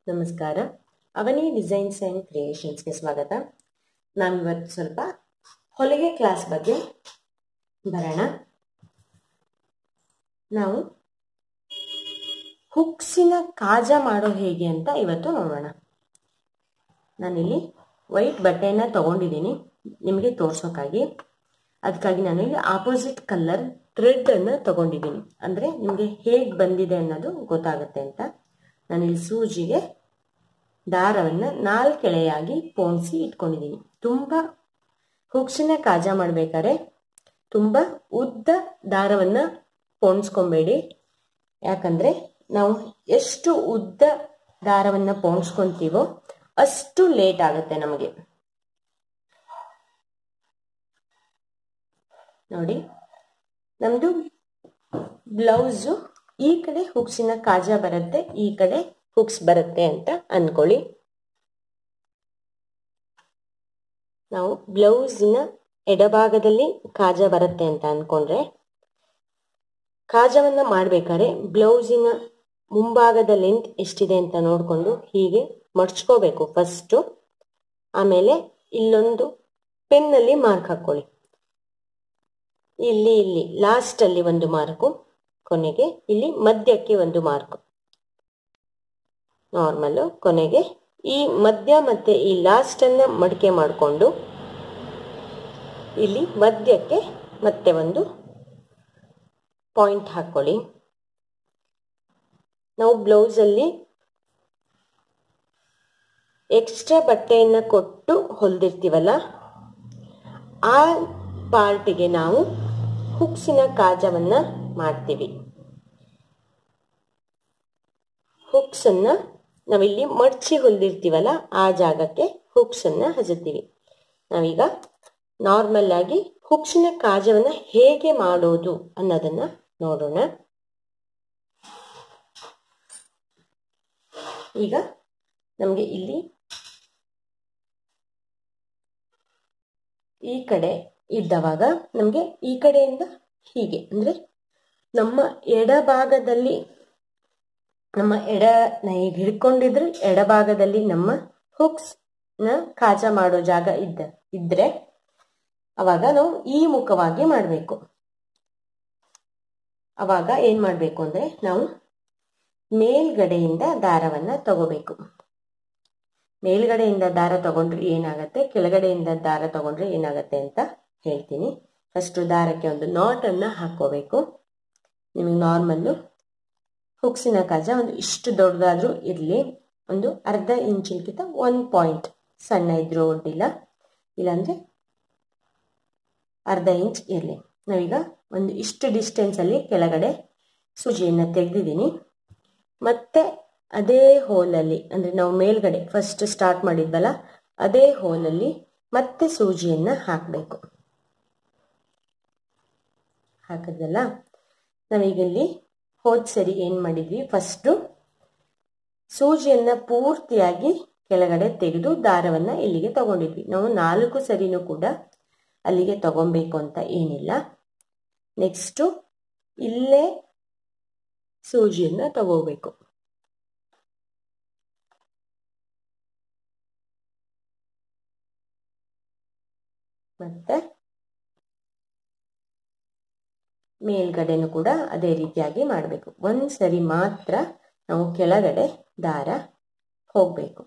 ನಮಸ್ಕಾರ ಅವನಿ designs and ಕ್ರಿಯೇಷನ್ಸ್ಗೆ ಸ್ವಾಗತ ನಾವಿವತ್ತು ಸ್ವಲ್ಪ ಹೊಲಿಗೆ ಕ್ಲಾಸ್ ಬಗ್ಗೆ ಬರೋಣ ನಾವು ಹುಕ್ಸಿನ ಕಾಜ ಮಾಡೋ ಹೇಗೆ ಅಂತ ಇವತ್ತು ನೋಡೋಣ ನಾನಿಲ್ಲಿ ವೈಟ್ ಬಟ್ಟೆಯನ್ನು ತಗೊಂಡಿದ್ದೀನಿ ನಿಮಗೆ ತೋರ್ಸೋಕ್ಕಾಗಿ ಅದಕ್ಕಾಗಿ ನಾನಿಲ್ಲಿ ಆಪೋಸಿಟ್ ಕಲರ್ ಥ್ರೆಡನ್ನು ತಗೊಂಡಿದ್ದೀನಿ ಅಂದರೆ ನಿಮಗೆ ಹೇಗೆ ಬಂದಿದೆ ಅನ್ನೋದು ಗೊತ್ತಾಗುತ್ತೆ ಅಂತ ನಾನಿಲ್ಲಿ ಸೂಜಿಗೆ ದಾರವನ್ನು ನಾಲ್ಕು ಎಳೆಯಾಗಿ ಪೋಣಿಸಿ ಇಟ್ಕೊಂಡಿದ್ದೀನಿ ತುಂಬ ಹುಕ್ಸಿನ ಕಾಜ ಮಾಡಬೇಕಾದ್ರೆ ತುಂಬ ಉದ್ದ ದಾರವನ್ನು ಪೋಣಿಸ್ಕೊಬೇಡಿ ಯಾಕಂದರೆ ನಾವು ಎಷ್ಟು ಉದ್ದ ದಾರವನ್ನು ಪೋಣಿಸ್ಕೊತೀವೋ ಅಷ್ಟು ಲೇಟ್ ಆಗುತ್ತೆ ನಮಗೆ ನೋಡಿ ನಮ್ಮದು ಬ್ಲೌಸು ಈ ಕಡೆ ಹುಕ್ಸಿನ ಕಾಜ ಬರುತ್ತೆ ಈ ಕಡೆ ಹುಕ್ಸ್ ಬರುತ್ತೆ ಅಂತ ಅನ್ಕೊಳ್ಳಿ ನಾವು ಬ್ಲೌಸಿನ ಎಡಭಾಗದಲ್ಲಿ ಕಾಜ ಬರುತ್ತೆ ಅಂತ ಅನ್ಕೊಂಡ್ರೆ ಕಾಜವನ್ನು ಮಾಡಬೇಕಾದ್ರೆ ಬ್ಲೌಸಿನ ಮುಂಭಾಗದ ಲೆಂತ್ ಎಷ್ಟಿದೆ ಅಂತ ನೋಡಿಕೊಂಡು ಹೀಗೆ ಮಡ್ಚ್ಕೋಬೇಕು ಫಸ್ಟು ಆಮೇಲೆ ಇಲ್ಲೊಂದು ಪೆನ್ನಲ್ಲಿ ಮಾರ್ಕ್ ಹಾಕ್ಕೊಳ್ಳಿ ಇಲ್ಲಿ ಇಲ್ಲಿ ಲಾಸ್ಟಲ್ಲಿ ಒಂದು ಮಾರ್ಕು ಕೊನೆಗೆ ಇಲ್ಲಿ ಮಧ್ಯಕ್ಕೆ ಒಂದು ಮಾರ್ಕು ನಾರ್ಮಲ್ಲು ಕೊನೆಗೆ ಈ ಮಧ್ಯ ಮತ್ತು ಈ ಲಾಸ್ಟನ್ನು ಮಡಿಕೆ ಮಾಡಿಕೊಂಡು ಇಲ್ಲಿ ಮಧ್ಯಕ್ಕೆ ಮತ್ತೆ ಒಂದು ಪಾಯಿಂಟ್ ಹಾಕ್ಕೊಳ್ಳಿ ನಾವು ಬ್ಲೌಸಲ್ಲಿ ಎಕ್ಸ್ಟ್ರಾ ಬಟ್ಟೆಯನ್ನು ಕೊಟ್ಟು ಹೊಲಿದಿರ್ತೀವಲ್ಲ ಆ ಪಾರ್ಟಿಗೆ ನಾವು ಹುಕ್ಸಿನ ಕಾಜವನ್ನು ಮಾಡ್ತೀವಿ ಹುಕ್ಸನ್ನು ನಾವಿಲ್ಲಿ ಮಡ್ಚಿ ಹೊಲಿದಿರ್ತೀವಲ್ಲ ಆ ಜಾಗಕ್ಕೆ ಹುಕ್ಸನ್ನು ಹಜುತ್ತೀವಿ ನಾವೀಗ ನಾರ್ಮಲ್ ಆಗಿ ಹುಕ್ಸಿನ ಕಾಜವನ್ನು ಹೇಗೆ ಮಾಡೋದು ಅನ್ನೋದನ್ನ ನೋಡೋಣ ಈಗ ನಮಗೆ ಇಲ್ಲಿ ಈ ಕಡೆ ಇದ್ದವಾಗ ನಮಗೆ ಈ ಕಡೆಯಿಂದ ಹೀಗೆ ಅಂದರೆ ನಮ್ಮ ಎಡಭಾಗದಲ್ಲಿ ನಮ್ಮ ಎಡ ಈಗ ಹಿಡ್ಕೊಂಡಿದ್ರೆ ಎಡಭಾಗದಲ್ಲಿ ನಮ್ಮ ಹುಕ್ಸ್ ನ ಕಾಜ ಮಾಡೋ ಜಾಗ ಇದ್ದ ಇದ್ರೆ ಅವಾಗ ನಾವು ಈ ಮುಖವಾಗಿ ಮಾಡಬೇಕು ಅವಾಗ ಏನ್ ಮಾಡಬೇಕು ಅಂದ್ರೆ ನಾವು ಮೇಲ್ಗಡೆಯಿಂದ ದಾರವನ್ನ ತಗೋಬೇಕು ಮೇಲ್ಗಡೆಯಿಂದ ದಾರ ತಗೊಂಡ್ರೆ ಏನಾಗತ್ತೆ ಕೆಳಗಡೆಯಿಂದ ದಾರ ತಗೊಂಡ್ರೆ ಏನಾಗತ್ತೆ ಅಂತ ಹೇಳ್ತೀನಿ ಫಸ್ಟ್ ದಾರಕ್ಕೆ ಒಂದು ನಾಟನ್ನ ಹಾಕೋಬೇಕು ನಿಮಗೆ ನಾರ್ಮಲ್ಲು ಹುಕ್ಸಿನ ಕಾಜ ಒಂದು ಇಷ್ಟು ದೊಡ್ಡದಾದ್ರೂ ಇರಲಿ ಒಂದು ಅರ್ಧ ಇಂಚಿನ್ಕಿಂತ ಒಂದು ಪಾಯಿಂಟ್ ಸಣ್ಣ ಇದ್ರೂ ಒಡ್ಡಿಲ್ಲ ಇಲ್ಲಾಂದರೆ ಅರ್ಧ ಇಂಚ್ ಇರಲಿ ನಾವೀಗ ಒಂದು ಇಷ್ಟು ಡಿಸ್ಟೆನ್ಸಲ್ಲಿ ಕೆಳಗಡೆ ಸೂಜಿಯನ್ನು ತೆಗೆದಿದ್ದೀನಿ ಮತ್ತೆ ಅದೇ ಹೋಲಲ್ಲಿ ಅಂದರೆ ನಾವು ಮೇಲ್ಗಡೆ ಫಸ್ಟ್ ಸ್ಟಾರ್ಟ್ ಮಾಡಿದ್ವಲ್ಲ ಅದೇ ಹೋಲಲ್ಲಿ ಮತ್ತೆ ಸೂಜಿಯನ್ನು ಹಾಕಬೇಕು ಹಾಕಿದ್ವಲ್ಲ ನಾವೀಗ ಇಲ್ಲಿ ಹೋದ ಸರಿ ಏನು ಮಾಡಿದ್ವಿ ಫಸ್ಟು ಸೂಜಿಯನ್ನು ಪೂರ್ತಿಯಾಗಿ ಕೆಳಗಡೆ ತೆಗೆದು ದಾರವನ್ನು ಇಲ್ಲಿಗೆ ತಗೊಂಡಿದ್ವಿ ನಾವು ನಾಲ್ಕು ಸರಿನೂ ಕೂಡ ಅಲ್ಲಿಗೆ ತಗೊಬೇಕು ಅಂತ ಏನಿಲ್ಲ ನೆಕ್ಸ್ಟು ಇಲ್ಲೇ ಸೂಜಿಯನ್ನು ತಗೋಬೇಕು ಮತ್ತೆ ಮೇಲ್ಗಡೆನೂ ಕೂಡ ಅದೇ ರೀತಿಯಾಗಿ ಮಾಡಬೇಕು ಒಂದು ಸರಿ ಮಾತ್ರ ನಾವು ಕೆಳಗಡೆ ದಾರ ಹೋಗಬೇಕು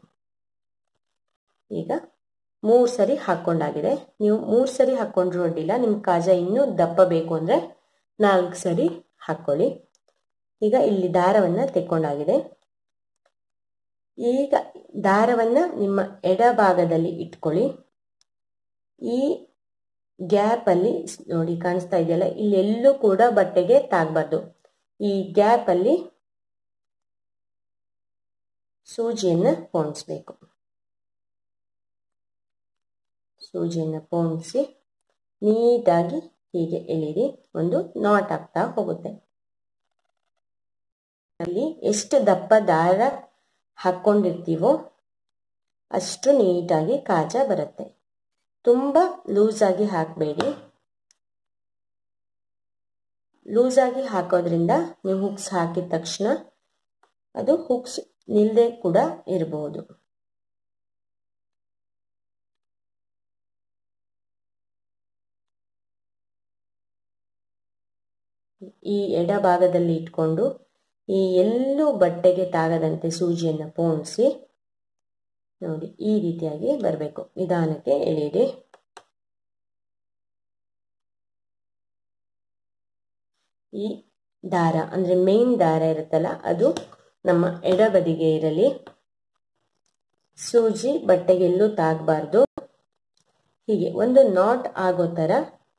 ಈಗ ಮೂರು ಸರಿ ಹಾಕ್ಕೊಂಡಾಗಿದೆ ನೀವು ಮೂರು ಸರಿ ಹಾಕ್ಕೊಂಡ್ರು ಅಡ್ಡಿಲ್ಲ ನಿಮ್ಮ ಕಾಜ ಇನ್ನೂ ದಪ್ಪ ಬೇಕು ಅಂದರೆ ನಾಲ್ಕು ಸರಿ ಹಾಕ್ಕೊಳ್ಳಿ ಈಗ ಇಲ್ಲಿ ದಾರವನ್ನು ತೆಕ್ಕೊಂಡಾಗಿದೆ ಈಗ ದಾರವನ್ನು ನಿಮ್ಮ ಎಡಭಾಗದಲ್ಲಿ ಇಟ್ಕೊಳ್ಳಿ ಈ ಗ್ಯಾಪಲ್ಲಿ ನೋಡಿ ಕಾಣಿಸ್ತಾ ಇದೆಯಲ್ಲ ಇಲ್ಲೆಲ್ಲೂ ಕೂಡ ಬಟ್ಟೆಗೆ ತಾಗಬಾರ್ದು ಈ ಗ್ಯಾಪಲ್ಲಿ ಸೂಜಿಯನ್ನು ಪೋಣಿಸ್ಬೇಕು ಸೂಜಿಯನ್ನು ಪೋಣಿಸಿ ನೀಟಾಗಿ ಹೀಗೆ ಎಳೀರಿ ಒಂದು ನಾಟ್ ಆಗ್ತಾ ಹೋಗುತ್ತೆ ಅಲ್ಲಿ ಎಷ್ಟು ದಪ್ಪ ದಾರ ಹಾಕ್ಕೊಂಡಿರ್ತೀವೋ ಅಷ್ಟು ನೀಟಾಗಿ ಕಾಜ ಬರುತ್ತೆ ತುಂಬ ಲೂಸಾಗಿ ಹಾಕಬೇಡಿ ಲೂಸಾಗಿ ಹಾಕೋದ್ರಿಂದ ನೀವು ಹುಕ್ಸ್ ಹಾಕಿದ ತಕ್ಷಣ ಅದು ಹುಕ್ಸ್ ನಿಲ್ಲದೆ ಕೂಡ ಇರಬಹುದು ಈ ಎಡ ಭಾಗದಲ್ಲಿ ಇಟ್ಕೊಂಡು ಈ ಎಲ್ಲೂ ಬಟ್ಟೆಗೆ ತಾಗದಂತೆ ಸೂಜಿಯನ್ನು ಪೋಣಿಸಿ ನೋಡಿ ಈ ರೀತಿಯಾಗಿ ಬರಬೇಕು ನಿಧಾನಕ್ಕೆ ಎಳೆಯಿರಿ ಈ ದಾರ ಅಂದರೆ ಮೇನ್ ದಾರ ಇರುತ್ತಲ್ಲ ಅದು ನಮ್ಮ ಎಡಬದಿಗೆ ಇರಲಿ ಸೂಜಿ ಬಟ್ಟೆಗೆಲ್ಲೂ ತಾಗಬಾರ್ದು ಹೀಗೆ ಒಂದು ನಾಟ್ ಆಗೋ ಥರ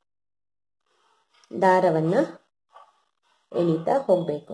ದಾರವನ್ನು ಎಳಿತಾ ಹೋಗಬೇಕು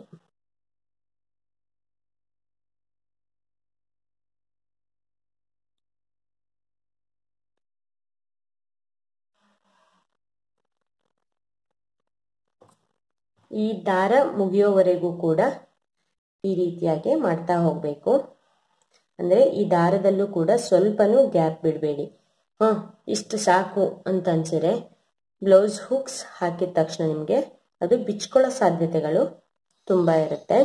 ಈ ದಾರ ಮುಗಿಯೋವರೆಗೂ ಕೂಡ ಈ ರೀತಿಯಾಗಿ ಮಾಡ್ತಾ ಹೋಗಬೇಕು ಅಂದರೆ ಈ ದಾರದಲ್ಲೂ ಕೂಡ ಸ್ವಲ್ಪನೂ ಗ್ಯಾಪ್ ಬಿಡಬೇಡಿ ಹಾಂ ಇಷ್ಟು ಸಾಕು ಅಂತ ಅನ್ಸಿದ್ರೆ ಬ್ಲೌಸ್ ಹುಕ್ಸ್ ಹಾಕಿದ ತಕ್ಷಣ ನಿಮಗೆ ಅದು ಬಿಚ್ಕೊಳ್ಳೋ ಸಾಧ್ಯತೆಗಳು ತುಂಬ ಇರುತ್ತೆ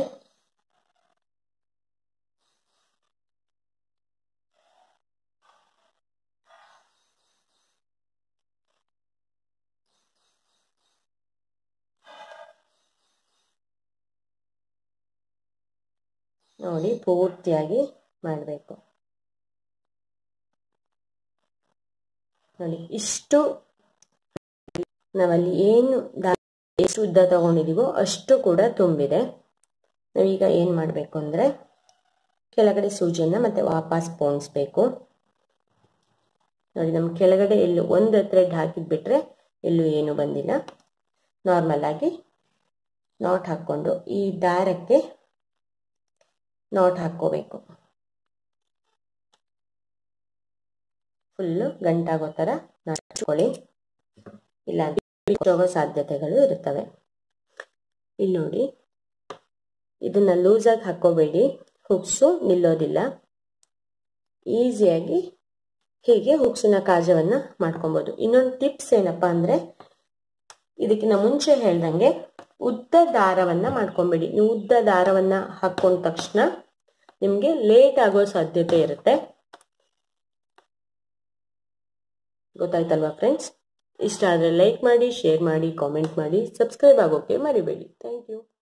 ನೋಡಿ ಪೂರ್ತಿಯಾಗಿ ಮಾಡಬೇಕು ನೋಡಿ ಇಷ್ಟು ನಾವಲ್ಲಿ ಏನು ಎಷ್ಟು ಉದ್ದ ತಗೊಂಡಿದೀವೋ ಅಷ್ಟು ಕೂಡ ತುಂಬಿದೆ ನಾವೀಗ ಏನು ಮಾಡಬೇಕು ಅಂದರೆ ಕೆಳಗಡೆ ಸೂಜಿಯನ್ನು ಮತ್ತೆ ವಾಪಸ್ ಪೋಣಿಸ್ಬೇಕು ನೋಡಿ ನಮ್ಮ ಕೆಳಗಡೆ ಎಲ್ಲೂ ಒಂದು ಥ್ರೆಡ್ ಹಾಕಿದ್ಬಿಟ್ರೆ ಎಲ್ಲೂ ಏನೂ ಬಂದಿಲ್ಲ ನಾರ್ಮಲ್ ಆಗಿ ನಾಟ್ ಹಾಕ್ಕೊಂಡು ಈ ದಾರಕ್ಕೆ ನಾಟ್ ಹಾಕ್ಕೋಬೇಕು ಫುಲ್ಲು ಗಂಟಾಗೋ ಥರ ನಾಟ್ಕೊಳ್ಳಿ ಇಲ್ಲ ಹೋಗೋ ಸಾಧ್ಯತೆಗಳು ಇರುತ್ತವೆ ಇಲ್ಲಿ ನೋಡಿ ಇದನ್ನ ಲೂಸಾಗಿ ಹಾಕ್ಕೋಬೇಡಿ ಹುಕ್ಸು ನಿಲ್ಲೋದಿಲ್ಲ ಈಸಿಯಾಗಿ ಹೀಗೆ ಹುಕ್ಸಿನ ಕಾಜವನ್ನು ಮಾಡ್ಕೊಬೋದು ಇನ್ನೊಂದು ಟಿಪ್ಸ್ ಏನಪ್ಪ ಅಂದರೆ ಇದಕ್ಕಿಂತ ಮುಂಚೆ ಹೇಳ್ದಂಗೆ ಉದ್ದ ದಾರವನ್ನು ಮಾಡ್ಕೊಂಬೇಡಿ ನೀವು ಉದ್ದ ದಾರವನ್ನು ಹಾಕೊಂಡ ತಕ್ಷಣ ನಿಮಗೆ ಲೇಟ್ ಆಗೋ ಸಾಧ್ಯತೆ ಇರುತ್ತೆ ಗೊತ್ತಾಯ್ತಲ್ವಾ ಫ್ರೆಂಡ್ಸ್ ಇಷ್ಟ ಆದರೆ ಲೈಕ್ ಮಾಡಿ ಶೇರ್ ಮಾಡಿ ಕಾಮೆಂಟ್ ಮಾಡಿ ಸಬ್ಸ್ಕ್ರೈಬ್ ಆಗೋಕೆ ಮರಿಬೇಡಿ ಥ್ಯಾಂಕ್ ಯು